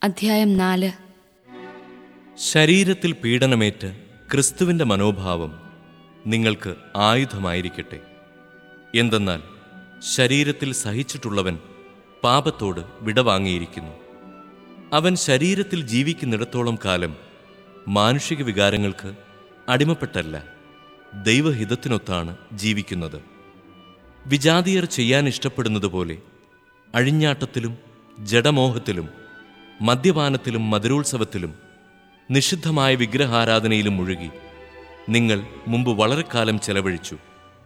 അധ്യായം നാല് ശരീരത്തിൽ പീഡനമേറ്റ് ക്രിസ്തുവിൻ്റെ മനോഭാവം നിങ്ങൾക്ക് ആയുധമായിരിക്കട്ടെ എന്തെന്നാൽ ശരീരത്തിൽ സഹിച്ചിട്ടുള്ളവൻ പാപത്തോട് വിടവാങ്ങിയിരിക്കുന്നു അവൻ ശരീരത്തിൽ ജീവിക്കുന്നിടത്തോളം കാലം മാനുഷിക വികാരങ്ങൾക്ക് അടിമപ്പെട്ടല്ല ദൈവഹിതത്തിനൊത്താണ് ജീവിക്കുന്നത് വിജാതീയർ ചെയ്യാൻ ഇഷ്ടപ്പെടുന്നത് പോലെ അഴിഞ്ഞാട്ടത്തിലും ജഡമോഹത്തിലും മദ്യപാനത്തിലും മധുരോത്സവത്തിലും നിഷിദ്ധമായ വിഗ്രഹാരാധനയിലും മുഴുകി നിങ്ങൾ മുമ്പ് വളരെ കാലം ചെലവഴിച്ചു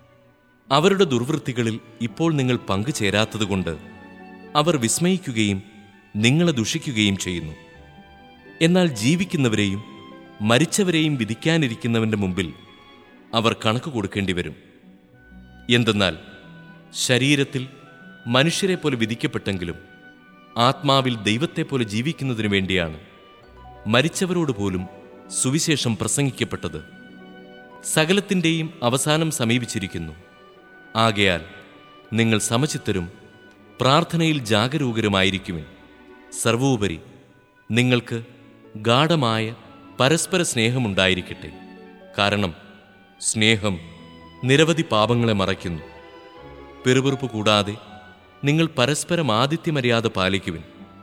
അവരുടെ ദുർവൃത്തികളിൽ ഇപ്പോൾ നിങ്ങൾ പങ്കുചേരാത്തതുകൊണ്ട് അവർ വിസ്മയിക്കുകയും നിങ്ങളെ ദുഷിക്കുകയും ചെയ്യുന്നു എന്നാൽ ജീവിക്കുന്നവരെയും മരിച്ചവരെയും വിധിക്കാനിരിക്കുന്നവന്റെ മുമ്പിൽ അവർ കണക്ക് കൊടുക്കേണ്ടി വരും എന്തെന്നാൽ ശരീരത്തിൽ മനുഷ്യരെ പോലെ വിധിക്കപ്പെട്ടെങ്കിലും ആത്മാവിൽ ദൈവത്തെപ്പോലെ ജീവിക്കുന്നതിനു വേണ്ടിയാണ് മരിച്ചവരോട് പോലും സുവിശേഷം പ്രസംഗിക്കപ്പെട്ടത് സകലത്തിൻ്റെയും അവസാനം സമീപിച്ചിരിക്കുന്നു ആകയാൽ നിങ്ങൾ സമചിത്തരും പ്രാർത്ഥനയിൽ ജാഗരൂകരുമായിരിക്കുവിൻ സർവോപരി നിങ്ങൾക്ക് ഗാഠമായ പരസ്പര സ്നേഹമുണ്ടായിരിക്കട്ടെ കാരണം സ്നേഹം നിരവധി പാപങ്ങളെ മറയ്ക്കുന്നു പിറുപിറുപ്പ് കൂടാതെ നിങ്ങൾ പരസ്പരം ആതിഥ്യമര്യാദ പാലിക്കുവിൻ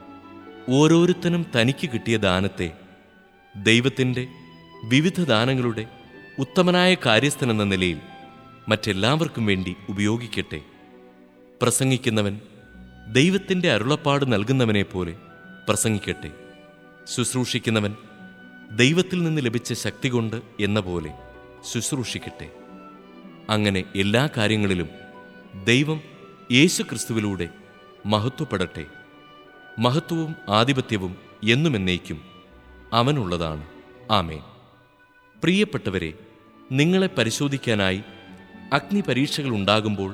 ഓരോരുത്തനും തനിക്ക് കിട്ടിയ ദാനത്തെ ദൈവത്തിൻ്റെ വിവിധ ദാനങ്ങളുടെ ഉത്തമനായ കാര്യസ്ഥനെന്ന നിലയിൽ മറ്റെല്ലാവർക്കും വേണ്ടി ഉപയോഗിക്കട്ടെ പ്രസംഗിക്കുന്നവൻ ദൈവത്തിൻ്റെ അരുളപ്പാട് നൽകുന്നവനെ പോലെ പ്രസംഗിക്കട്ടെ ശുശ്രൂഷിക്കുന്നവൻ ദൈവത്തിൽ നിന്ന് ലഭിച്ച ശക്തി കൊണ്ട് എന്ന പോലെ ശുശ്രൂഷിക്കട്ടെ അങ്ങനെ എല്ലാ കാര്യങ്ങളിലും ദൈവം യേശു ക്രിസ്തുവിലൂടെ മഹത്വപ്പെടട്ടെ മഹത്വവും ആധിപത്യവും എന്നുമെന്നേക്കും അവനുള്ളതാണ് ആമേൻ പ്രിയപ്പെട്ടവരെ നിങ്ങളെ പരിശോധിക്കാനായി അഗ്നി പരീക്ഷകൾ ഉണ്ടാകുമ്പോൾ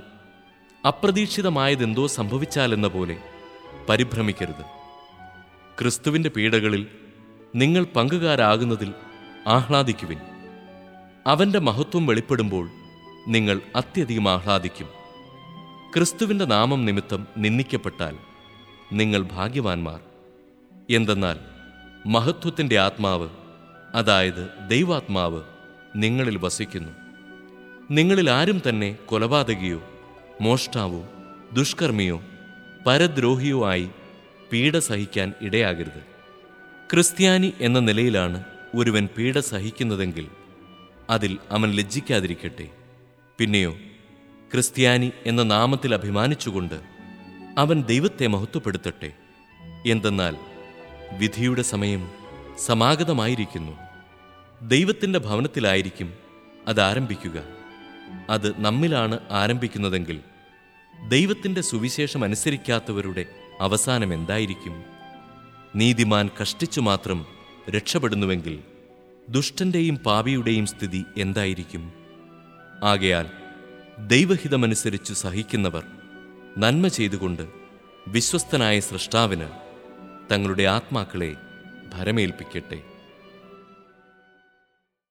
അപ്രതീക്ഷിതമായതെന്തോ സംഭവിച്ചാലെന്ന പോലെ പരിഭ്രമിക്കരുത് ക്രിസ്തുവിൻ്റെ പീഡകളിൽ നിങ്ങൾ പങ്കുകാരാകുന്നതിൽ ആഹ്ലാദിക്കുവിൻ അവൻ്റെ മഹത്വം വെളിപ്പെടുമ്പോൾ നിങ്ങൾ അത്യധികം ആഹ്ലാദിക്കും ക്രിസ്തുവിൻ്റെ നാമം നിമിത്തം നിന്ദിക്കപ്പെട്ടാൽ നിങ്ങൾ ഭാഗ്യവാന്മാർ എന്തെന്നാൽ മഹത്വത്തിൻ്റെ ആത്മാവ് അതായത് ദൈവാത്മാവ് നിങ്ങളിൽ വസിക്കുന്നു നിങ്ങളിൽ ആരും തന്നെ കൊലപാതകിയോ മോഷ്ടാവോ ദുഷ്കർമ്മിയോ പരദ്രോഹിയോ ആയി പീഡ സഹിക്കാൻ ഇടയാകരുത് ക്രിസ്ത്യാനി എന്ന നിലയിലാണ് ഒരുവൻ പീഡ സഹിക്കുന്നതെങ്കിൽ അതിൽ അവൻ ലജ്ജിക്കാതിരിക്കട്ടെ പിന്നെയോ ക്രിസ്ത്യാനി എന്ന നാമത്തിൽ അഭിമാനിച്ചുകൊണ്ട് അവൻ ദൈവത്തെ മഹത്വപ്പെടുത്തട്ടെ എന്തെന്നാൽ വിധിയുടെ സമയം സമാഗതമായിരിക്കുന്നു ദൈവത്തിൻ്റെ ഭവനത്തിലായിരിക്കും അത് ആരംഭിക്കുക അത് നമ്മിലാണ് ആരംഭിക്കുന്നതെങ്കിൽ ദൈവത്തിൻ്റെ സുവിശേഷം അനുസരിക്കാത്തവരുടെ അവസാനം എന്തായിരിക്കും നീതിമാൻ കഷ്ടിച്ചു മാത്രം രക്ഷപ്പെടുന്നുവെങ്കിൽ ദുഷ്ടന്റെയും പാപിയുടെയും സ്ഥിതി എന്തായിരിക്കും ആകയാൽ ദൈവഹിതമനുസരിച്ചു സഹിക്കുന്നവർ നന്മ ചെയ്തുകൊണ്ട് വിശ്വസ്തനായ സൃഷ്ടാവിന് തങ്ങളുടെ ആത്മാക്കളെ ഭരമേൽപ്പിക്കട്ടെ